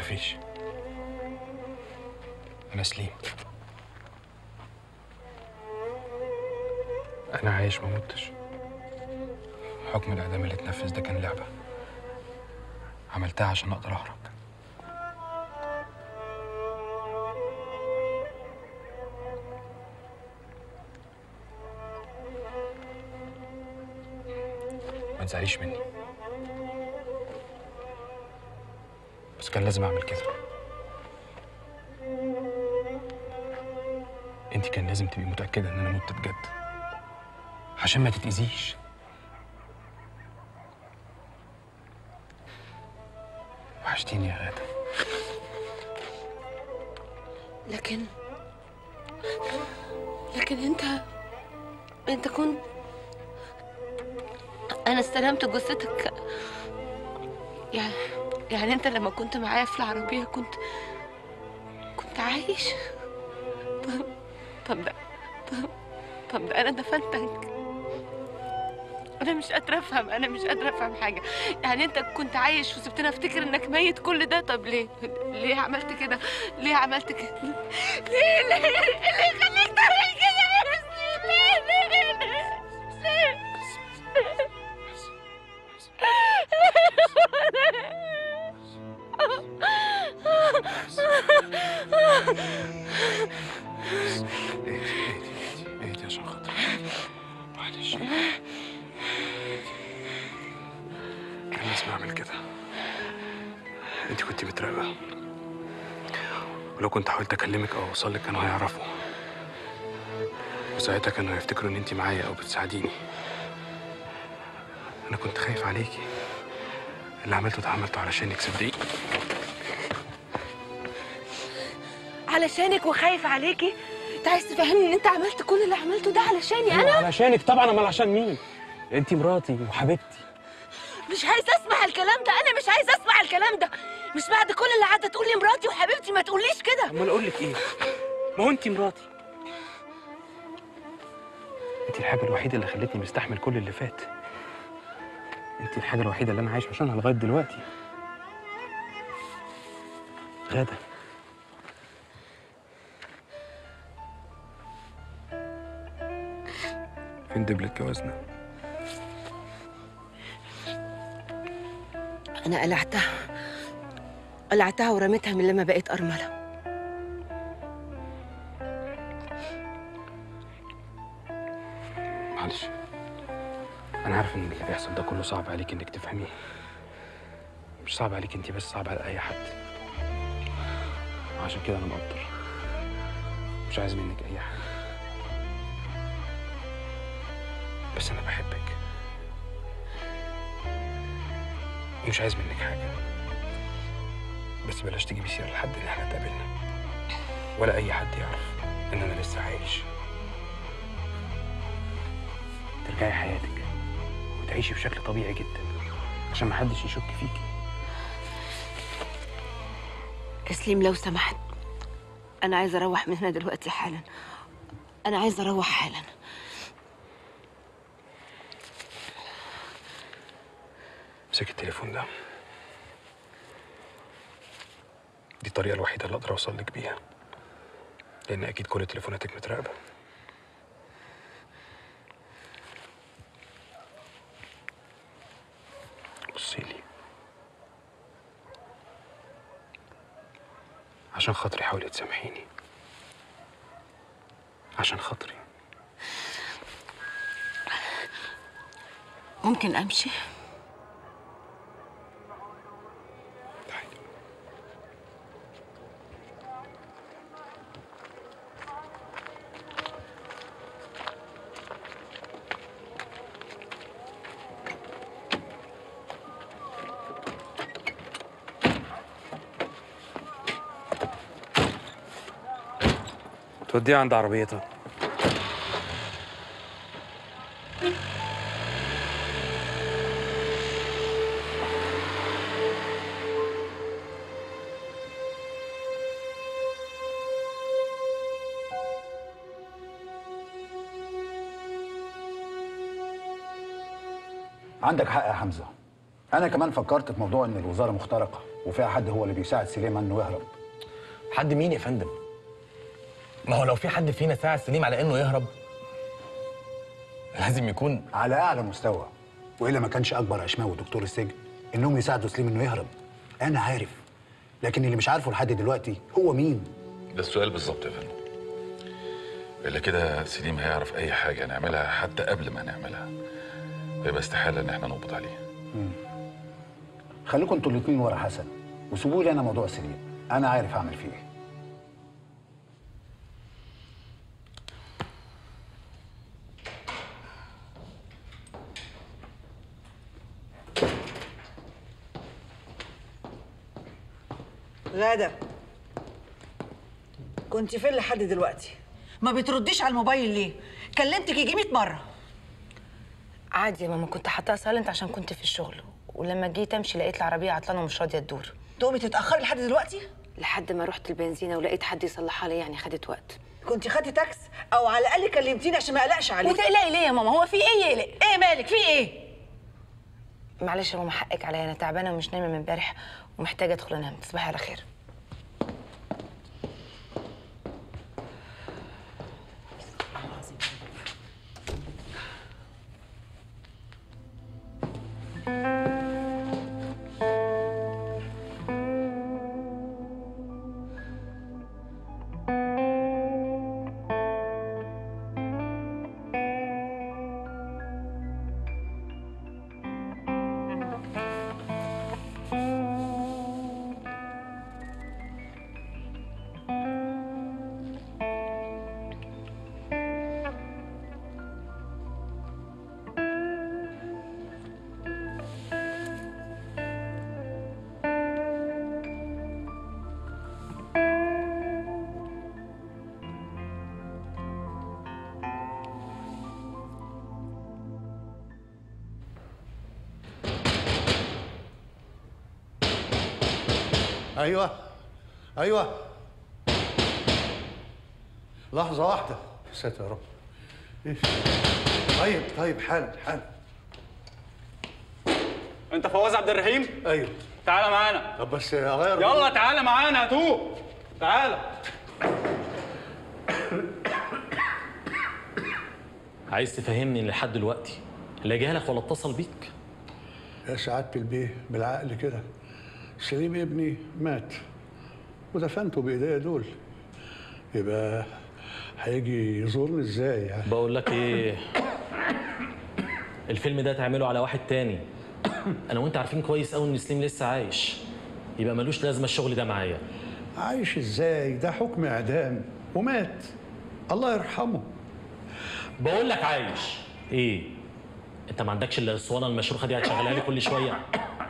تخافيش انا سليم انا عايش ما متش حكم الاعدام اللي اتنفذ ده كان لعبه عملتها عشان اقدر اهرب ما تزعليش مني بس كان لازم اعمل كده انت كان لازم تبقي متاكده ان انا مت بجد عشان ما تتاذيش وحشتيني يا غاده لكن لكن انت انت كنت انا استلمت جثتك يعني يعني انت لما كنت معايا في العربية كنت كنت عايش طب طب ده طب, طب ده انا دفنتك انا مش قادرة افهم انا مش قادرة افهم حاجة يعني انت كنت عايش وسبتني افتكر انك ميت كل ده طب ليه ليه عملت كده ليه عملت كده ليه ليه اللي يخليك تعمل كده يا ياسمين ليه ليه ليه اهدي اهدي اهدي عشان خاطري معلش كان لازم اعمل كده انت كنت متراقبه ولو كنت حاولت اكلمك او اوصل لك كانوا هيعرفوا وساعتها كانوا هيفتكروا ان انت معايا او بتساعديني انا كنت خايف عليكي اللي عملته ده عملته علشانك صدقيني علشانك وخايف عليكي انت عايز تفهمني ان انت عملت كل اللي عملته ده علشاني انا علشانك طبعا امال عشان مين انت مراتي وحبيبتي مش عايز اسمع الكلام ده انا مش عايز اسمع الكلام ده مش بعد كل اللي قعدت تقول لي مراتي وحبيبتي ما تقوليش كده امال اقول لك ايه ما هو انت مراتي انت الحاجه الوحيده اللي خلتني مستحمل كل اللي فات انت الحاجه الوحيده اللي انا عايش عشانها لغايه دلوقتي غاده فين دبلة جوازنا انا قلعتها قلعتها ورميتها من لما بقيت ارمله معلش انا عارف ان اللي بيحصل ده كله صعب عليك انك تفهميه مش صعب عليك انت بس صعب على اي حد وعشان كده انا مقدر مش عايز منك اي حاجه بس انا بحبك ومش عايز منك حاجه بس بلاش تجيبي سيره لحد ان احنا اتقابلنا ولا اي حد يعرف ان انا لسه عايش ترجعي حياتك وتعيشي بشكل طبيعي جدا عشان محدش يشك فيكي تسليم لو سمحت انا عايزه اروح من هنا دلوقتي حالا انا عايزه اروح حالا امسكي التليفون ده دي الطريقة الوحيدة اللي أقدر أوصل لك بيها لأن أكيد كل تليفوناتك متراقبة بصي لي عشان خاطري حاولي تسامحيني عشان خاطري ممكن امشي توديها عند عربيتها عندك حق يا حمزه انا كمان فكرت في موضوع ان الوزاره مخترقه وفيها حد هو اللي بيساعد سليم انه يهرب حد مين يا فندم؟ ما هو لو في حد فينا ساعد سليم على انه يهرب لازم يكون على اعلى مستوى والا ما كانش اكبر اشماوي دكتور السجن انهم يساعدوا سليم انه يهرب انا عارف لكن اللي مش عارفه لحد دلوقتي هو مين ده السؤال بالظبط يا فندم الا كده سليم هيعرف اي حاجه نعملها حتى قبل ما نعملها فيبقى استحاله ان احنا نقبض عليه خليكم انتوا الاثنين ورا حسن وسيبوا لي انا موضوع سليم انا عارف اعمل فيه ايه غادة كنت فين لحد دلوقتي؟ ما بترديش على الموبايل ليه؟ كلمتك يجي 100 مرة عادي يا ماما كنت حاطاها سايلنت عشان كنت في الشغل ولما جيت امشي لقيت العربيه عطلانه ومش راضيه تدور تقومي تتأخري لحد دلوقتي؟ لحد ما رحت البنزينه ولقيت حد يصلحها لي يعني خدت وقت كنت خدتي تاكس أو على الأقل كلمتيني عشان ما أقلقش عليك وتقلقي ليه يا ماما هو في ايه يقلق إيه مالك في إيه؟ معلش يا ماما حقك عليا انا تعبانه ومش نايمه من امبارح ومحتاجه ادخل انام تصبحي على خير ايوه ايوه لحظة واحدة ساتر يا رب ايش طيب طيب حل حل انت فواز عبد الرحيم ايوه تعالى معانا طب بس اغير يلا تعالى معانا هتوه تعالى عايز تفهمني ان لحد دلوقتي لا جالك ولا اتصل بيك يا سعادة البيه بالعقل كده سليم ابني مات ودفنته بايديا دول يبقى هيجي يزورني ازاي يعني بقول لك ايه الفيلم ده تعمله على واحد تاني انا وانت عارفين كويس قوي ان سليم لسه عايش يبقى ملوش لازمه الشغل ده معايا عايش ازاي ده حكم اعدام ومات الله يرحمه بقول لك عايش ايه انت ما عندكش الا الاسطوانه المشروخه دي هتشغلها لي كل شويه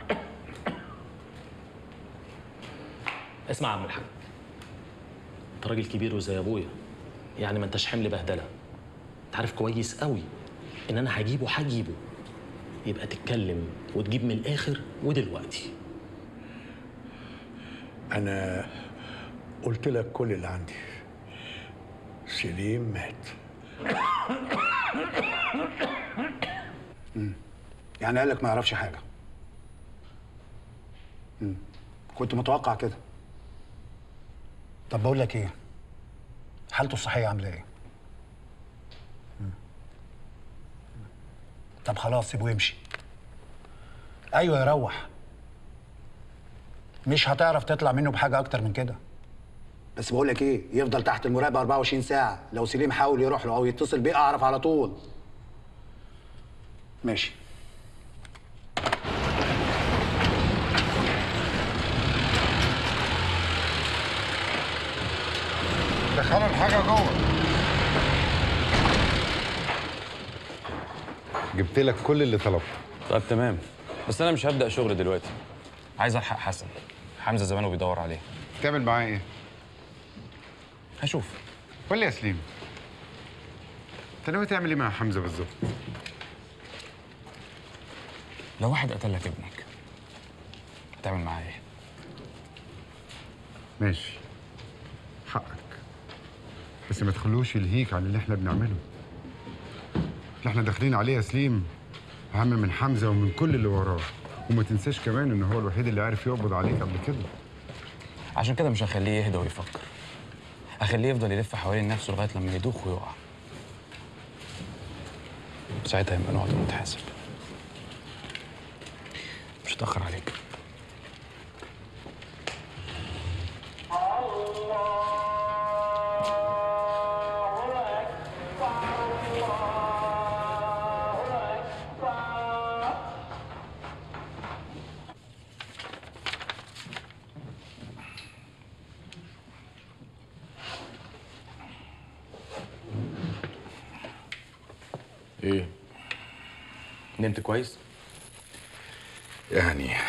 اسمع يا عم الحاج انت راجل كبير وزي ابويا يعني ما انتش حمل بهدله انت عارف كويس قوي ان انا هجيبه هجيبه يبقى تتكلم وتجيب من الاخر ودلوقتي انا قلت لك كل اللي عندي سليم مات يعني قال لك ما يعرفش حاجه مم. كنت متوقع كده طب بقول لك ايه حالته الصحيه عامله ايه مم. طب خلاص سيبه يمشي ايوه يروح مش هتعرف تطلع منه بحاجه اكتر من كده بس بقول لك ايه يفضل تحت المراقبه 24 ساعه لو سليم حاول يروح له او يتصل بيه اعرف على طول ماشي دخلوا الحاجة جوه جبت لك كل اللي طلبته طب تمام بس انا مش هبدا شغل دلوقتي عايز الحق حسن حمزه زمانه بيدور عليه تعمل معاه ايه؟ هشوف قول لي يا سليم انت ناوي تعمل ايه مع حمزه بالظبط؟ لو واحد قتل لك ابنك هتعمل معاه ايه ماشي حقك بس ما تخلوش يلهيك عن اللي احنا بنعمله اللي احنا داخلين عليه يا سليم اهم من حمزه ومن كل اللي وراه وما تنساش كمان ان هو الوحيد اللي عارف يقبض عليك قبل كده عشان كده مش هخليه يهدى ويفكر هخليه يفضل يلف حوالين نفسه لغايه لما يدوخ ويقع ساعتها يبقى نقعد ونتحاسب مش هتاخر عليك ايه نمت كويس يعني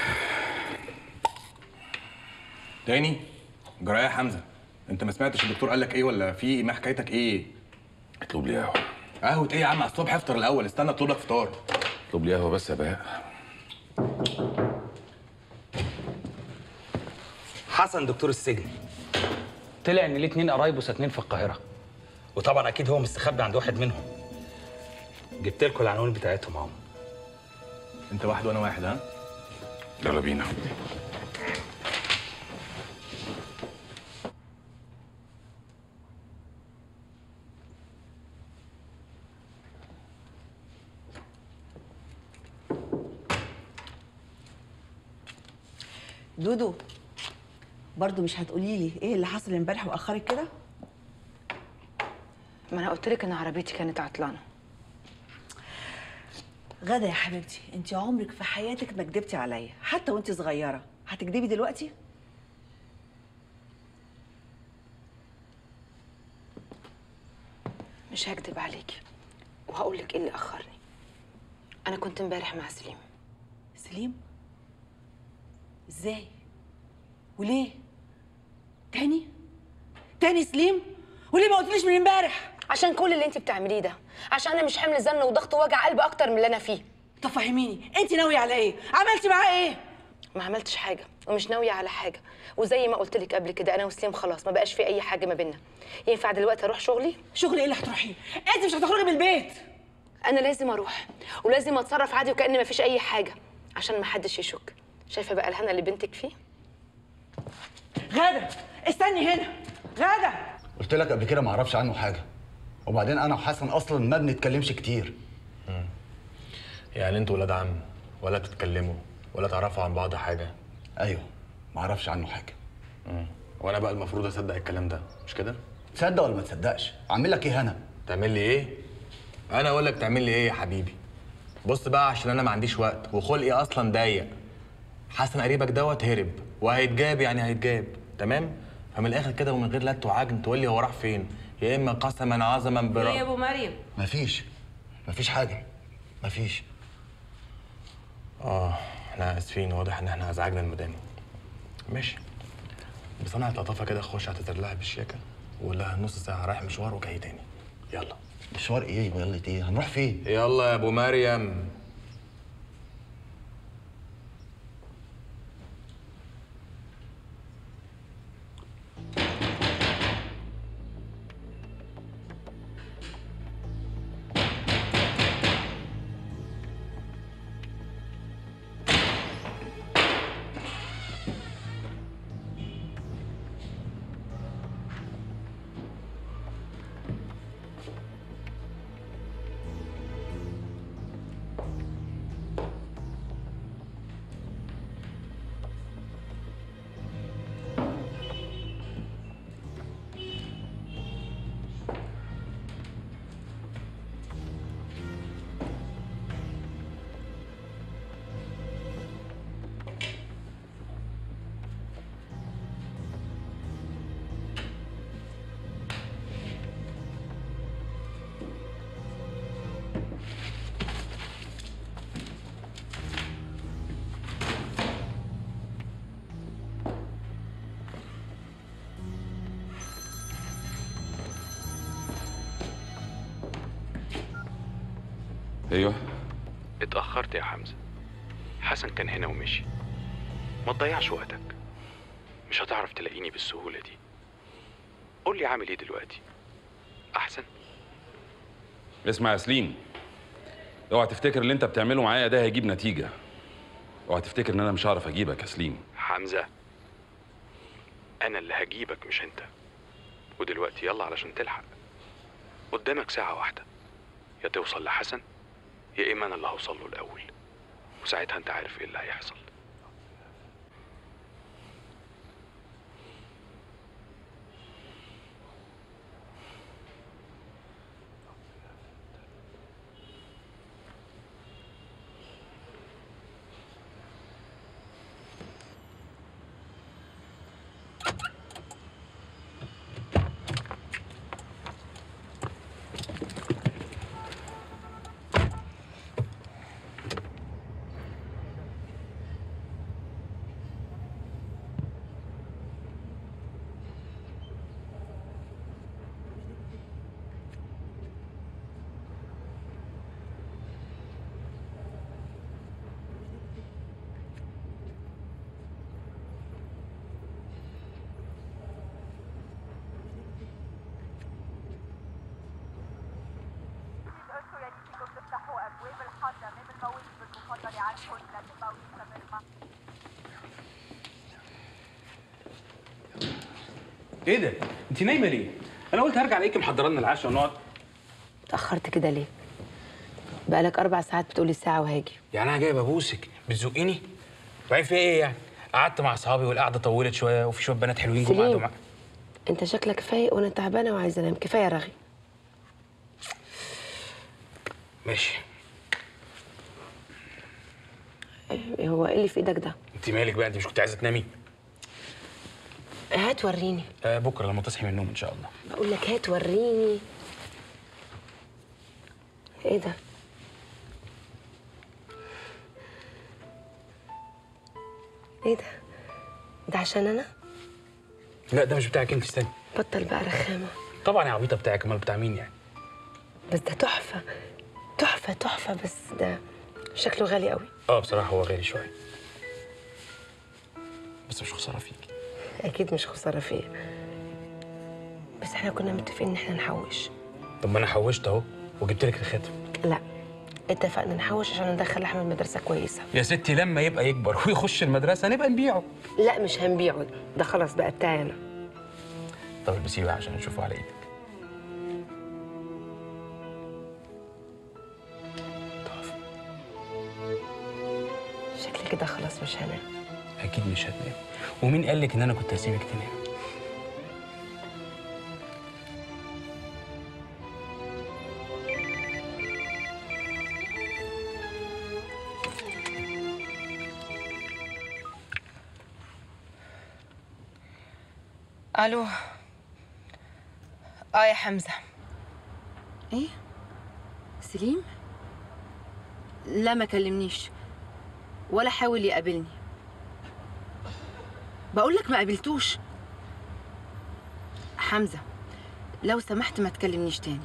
تاني جرايه يا حمزه انت ما سمعتش الدكتور قال لك ايه ولا في ما حكايتك ايه اطلب لي قهوه قهوه ايه يا عم على الصبح افطر الاول استنى اطلب لك فطار اطلب لي قهوه بس يا بهاء حسن دكتور السجن طلع ان ليه اتنين قرايبه ساكنين في القاهره وطبعا اكيد هو مستخبي عند واحد منهم جبت لكم العناوين بتاعتهم اهو انت واحد وانا واحد ها يلا بينا دودو برضو مش هتقولي لي ايه اللي حصل امبارح واخرك كده ما انا قلت لك ان عربيتي كانت عطلانه غدا يا حبيبتي انت عمرك في حياتك ما كدبتي عليا حتى وانت صغيره هتكدبي دلوقتي مش هكدب عليكي وهقول لك ايه اللي اخرني انا كنت امبارح مع سليم سليم ازاي وليه تاني تاني سليم وليه ما قلتليش من امبارح عشان كل اللي انت بتعمليه ده عشان انا مش حمل زن وضغط ووجع قلب اكتر من اللي انا فيه طب فهميني انت ناويه على ايه عملتي معاه ايه ما عملتش حاجه ومش ناويه على حاجه وزي ما قلت لك قبل كده انا وسليم خلاص ما بقاش في اي حاجه ما بينا ينفع دلوقتي اروح شغلي شغل ايه اللي هتروحيه انت مش هتخرجي من البيت انا لازم اروح ولازم اتصرف عادي وكأن ما فيش اي حاجه عشان ما حدش يشك شايفه بقى الهنا اللي بنتك فيه غاده استني هنا غاده قلت لك قبل كده ما اعرفش عنه حاجه وبعدين انا وحسن اصلا ما بنتكلمش كتير يعني انتوا ولاد عم ولا بتتكلموا ولا تعرفوا عن بعض حاجه ايوه ما اعرفش عنه حاجه وانا بقى المفروض اصدق الكلام ده مش كده تصدق ولا ما تصدقش اعمل لك ايه هنا تعمل لي ايه انا اقول لك تعمل لي ايه يا حبيبي بص بقى عشان انا ما عنديش وقت وخلقي اصلا ضيق حسن قريبك دوت هرب وهيتجاب يعني هيتجاب تمام فمن الاخر كده ومن غير لت وعجن تقول لي هو راح فين يا اما قسما عظما ايه يا برا ابو مريم مفيش مفيش حاجه مفيش اه احنا اسفين واضح ان احنا ازعجنا المدام ماشي بصنعة لطافه كده خش اعتذر لها بالشيكه وقول لها نص ساعه رايح مشوار وجاي تاني يلا مشوار ايه يلا ايه هنروح فين يلا يا ابو مريم ايوه اتأخرت يا حمزة حسن كان هنا ومشي ما تضيعش وقتك مش هتعرف تلاقيني بالسهولة دي قول لي عامل ايه دلوقتي أحسن اسمع يا سليم اوعى تفتكر اللي انت بتعمله معايا ده هيجيب نتيجه اوعى تفتكر ان انا مش هعرف اجيبك يا سليم حمزة أنا اللي هجيبك مش أنت ودلوقتي يلا علشان تلحق قدامك ساعة واحدة يا توصل لحسن يا إما أنا اللي هوصل له الأول وساعتها أنت عارف إيه اللي هيحصل إيه ده؟ أنت نايمة ليه؟ أنا قلت هرجع ألاقيكي محضرة لنا العشاء ونقعد اتأخرت كده ليه؟ بقالك أربع ساعات بتقولي ساعة وهاجي يعني أنا جاي ببوسك بتزقيني؟ وبعدين في إيه يعني؟ قعدت مع أصحابي والقعدة طولت شوية وفي شوية بنات حلوين جم قعدوا سليم مع أنت شكلك فايق وأنا تعبانة وعايزة أنام كفاية رغي ماشي إيه هو إيه اللي في إيدك ده؟ أنت مالك بقى؟ أنت مش كنت عايزة تنامي؟ هات وريني آه بكرة لما تصحي من النوم إن شاء الله بقول لك هات وريني إيه ده؟ إيه ده؟ ده عشان أنا؟ لا ده مش بتاعك أنت استني بطل بقى رخامة طبعا يا عبيطة بتاعك أمال بتاع مين يعني؟ بس ده تحفة تحفة تحفة بس ده شكله غالي قوي اه بصراحة هو غالي شوية بس مش خسارة فيك أكيد مش خسارة فيا بس احنا كنا متفقين إن احنا نحوش طب ما أنا حوشت أهو وجبت لك الخاتم لا اتفقنا نحوش عشان ندخل أحمد مدرسة كويسة يا ستي لما يبقى يكبر ويخش المدرسة نبقى نبيعه لا مش هنبيعه ده خلاص بقى بتاعي أنا طب البسيه بقى عشان نشوفه على ايدك شكلي كده خلاص مش هنام اكيد مش هتنام ومين قال لك ان انا كنت هسيبك تنام الو اه يا حمزه ايه سليم لا ما كلمنيش ولا حاول يقابلني بقول لك ما قابلتوش حمزه لو سمحت ما تكلمنيش تاني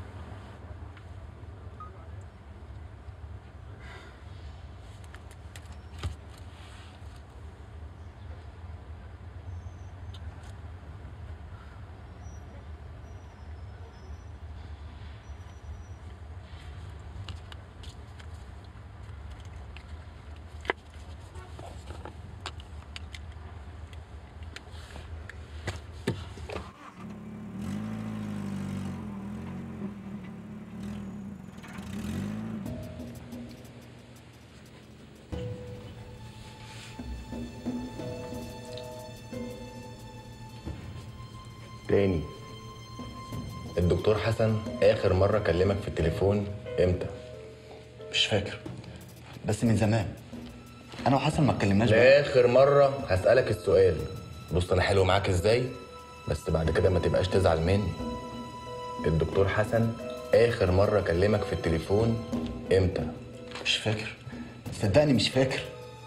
تاني الدكتور حسن اخر مره كلمك في التليفون امتى مش فاكر بس من زمان انا وحسن ما اتكلمناش بقى. لاخر مره هسالك السؤال بص انا حلو معاك ازاي بس بعد كده ما تبقاش تزعل مني الدكتور حسن اخر مره كلمك في التليفون امتى مش فاكر صدقني مش فاكر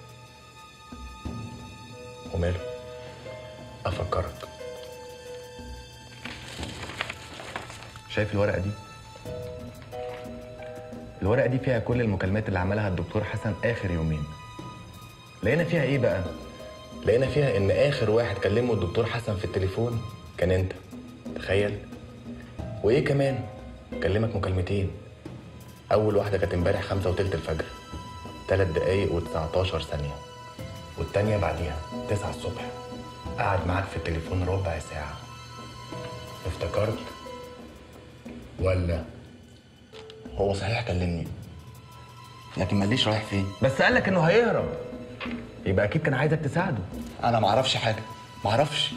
وماله افكرك شايف الورقه دي الورقه دي فيها كل المكالمات اللي عملها الدكتور حسن اخر يومين لقينا فيها ايه بقى لقينا فيها ان اخر واحد كلمه الدكتور حسن في التليفون كان انت تخيل وايه كمان كلمك مكالمتين اول واحده كانت امبارح خمسة وتلت الفجر 3 دقايق و19 ثانية والتانية بعديها 9 الصبح قعد معاك في التليفون ربع ساعة افتكرت ولا هو صحيح كلمني لكن ماليش رايح فين بس قال لك انه هيهرب يبقى اكيد كان عايزك تساعده انا ما اعرفش حاجه ما اعرفش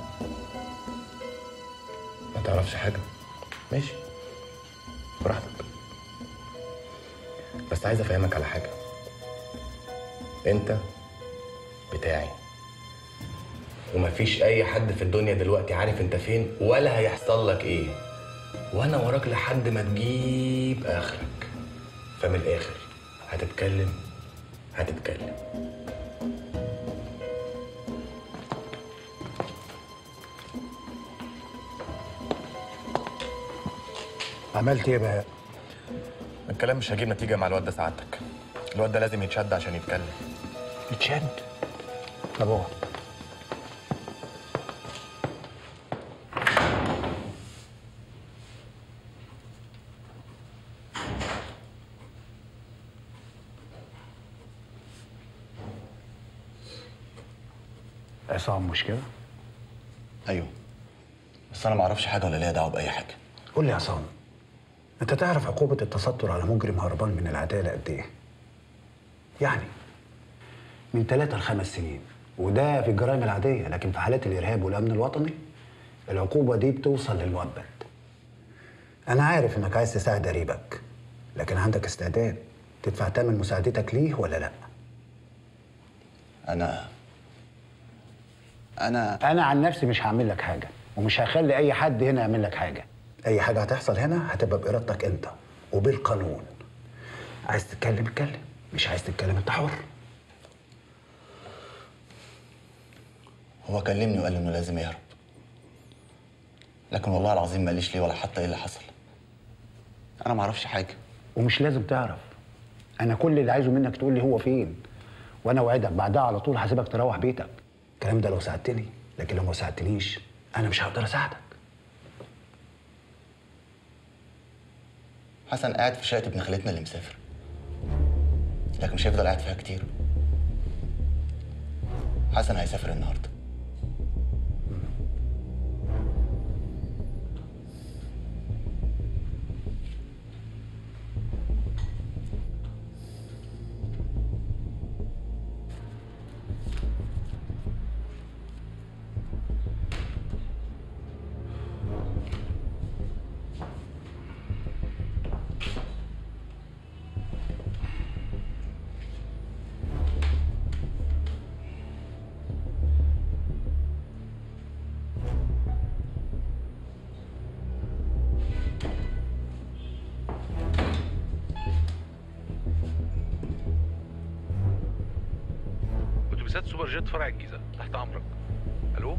ما تعرفش حاجة ماشي براحتك بس عايز افهمك على حاجة انت بتاعي ومفيش اي حد في الدنيا دلوقتي عارف انت فين ولا هيحصل لك ايه وانا وراك لحد ما تجيب اخرك فمن الاخر هتتكلم هتتكلم عملت ايه بقى؟ الكلام مش هيجيب نتيجة مع الواد ده سعادتك الواد ده لازم يتشد عشان يتكلم يتشد طب اقعد عصام مش كده؟ ايوه بس انا ما اعرفش حاجه ولا ليا دعوه باي حاجه قول لي يا عصام انت تعرف عقوبة التستر على مجرم هربان من العدالة قد ايه؟ يعني من ثلاثة لخمس سنين وده في الجرائم العادية لكن في حالات الإرهاب والأمن الوطني العقوبة دي بتوصل للمؤبد أنا عارف إنك عايز تساعد قريبك لكن عندك استعداد تدفع ثمن مساعدتك ليه ولا لأ؟ انا انا أنا عن نفسي مش هعمل لك حاجة ومش هخلي أي حد هنا يعمل لك حاجة أي حاجة هتحصل هنا هتبقى بإرادتك أنت وبالقانون عايز تتكلم اتكلم مش عايز تتكلم أنت حر هو كلمني وقال لي انه لازم يهرب لكن والله العظيم ماليش ليه ولا حتى ايه اللي حصل انا ما اعرفش حاجه ومش لازم تعرف انا كل اللي عايزه منك تقول لي هو فين وانا اوعدك بعدها على طول هسيبك تروح بيتك الكلام ده لو ساعدتني لكن لو ما ساعدتنيش انا مش هقدر اساعدك حسن قاعد في شقه ابن خالتنا اللي مسافر لكن مش هيفضل قاعد فيها كتير حسن هيسافر النهارده اتوبيسات سوبر جيت فرع الجيزه تحت امرك الو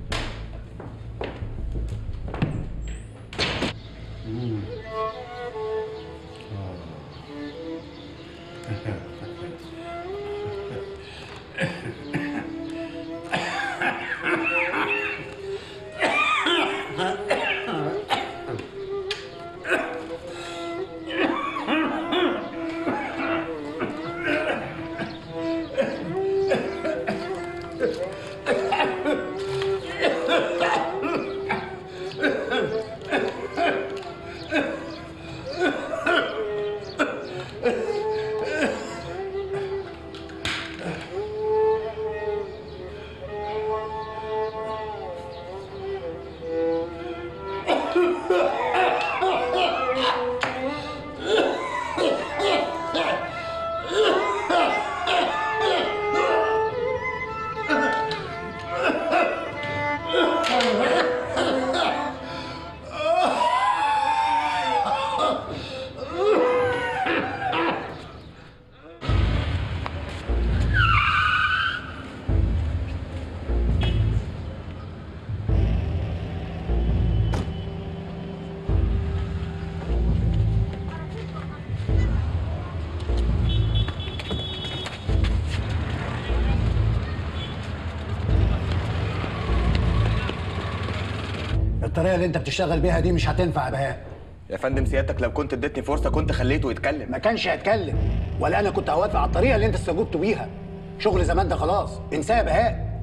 الطريقه اللي انت بتشتغل بيها دي مش هتنفع يا بهاء يا فندم سيادتك لو كنت اديتني فرصة كنت خليته يتكلم ما كانش هيتكلم ولا انا كنت هوافق على الطريقه اللي انت استجبت بيها شغل زمان ده خلاص انساه يا بهاء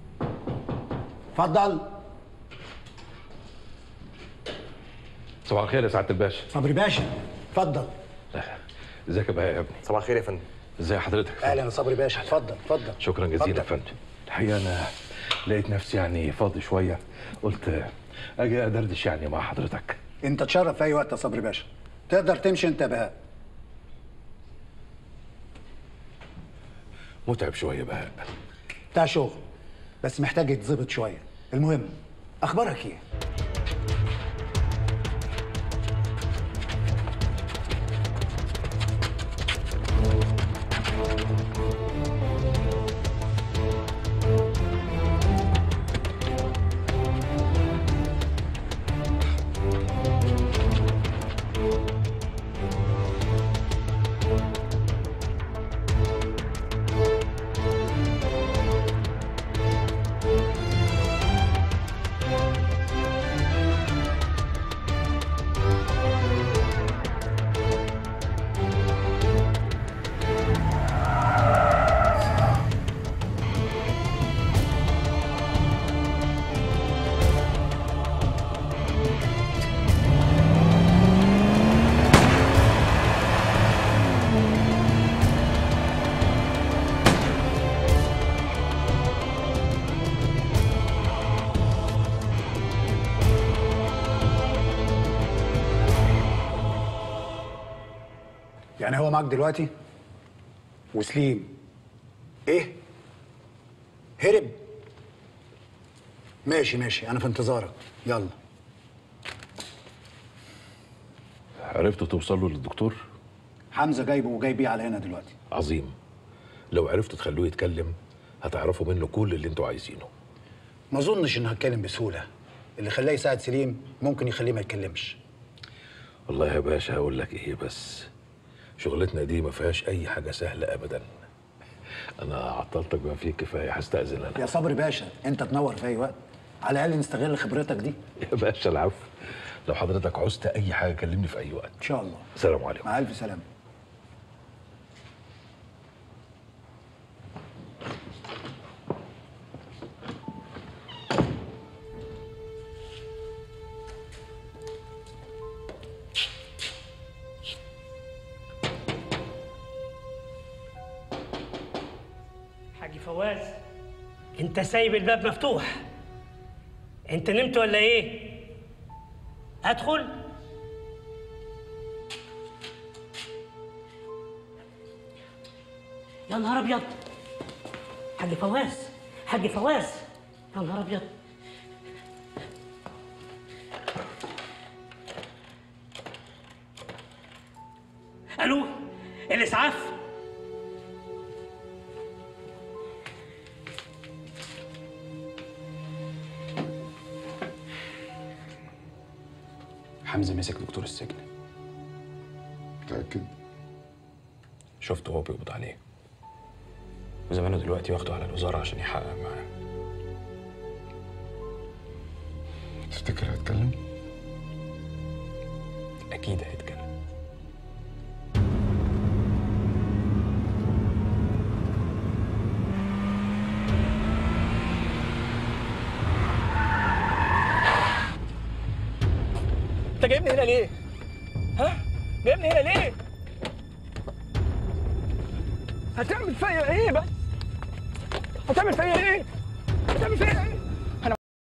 اتفضل صباح الخير يا سعاده الباشا صبري باشا اتفضل ازيك يا بهاء يا ابني صباح الخير يا فندم ازي حضرتك اهلا يا صبري باشا اتفضل اتفضل شكرا جزيلا يا اتفضل. فندم الحقيقه انا لقيت نفسي يعني فاضي شويه قلت اجي ادردش يعني مع حضرتك انت تشرف في اي وقت يا صبري باشا تقدر تمشي انت يا بهاء متعب شويه بهاء بتاع شغل بس محتاج يتظبط شويه المهم اخبارك ايه يعني هو معاك دلوقتي وسليم ايه هرب ماشي ماشي انا في انتظارك يلا عرفتوا توصلوا للدكتور حمزه جايبه وجاي بيه على هنا دلوقتي عظيم لو عرفتوا تخلوه يتكلم هتعرفوا منه كل اللي انتوا عايزينه ما اظنش انه هتكلم بسهوله اللي خلاه يساعد سليم ممكن يخليه ما يتكلمش والله يا باشا هقول لك ايه بس شغلتنا دي ما فيهاش اي حاجه سهله ابدا انا عطلتك بما فيه كفايه هستاذن انا يا صبري باشا انت تنور في اي وقت على الاقل نستغل خبرتك دي يا باشا العفو لو حضرتك عوزت اي حاجه كلمني في اي وقت ان شاء الله السلام عليكم مع الف سلامه حاج فواز انت سايب الباب مفتوح انت نمت ولا ايه ادخل يا نهار ابيض حاج فواز حاج فواز يا نهار ابيض الو الاسعاف حمزه مسك دكتور السجن متأكد؟ شفته وهو بيقبض عليه وزمانه دلوقتي واخده على الوزاره عشان يحقق معاه تفتكر هتكلم؟ اكيد هيتكلم انت جايبني هنا ليه؟ ها؟ جايبني هنا ليه؟ هتعمل فيا ايه بس؟ هتعمل فيا ايه؟ هتعمل فيا ايه؟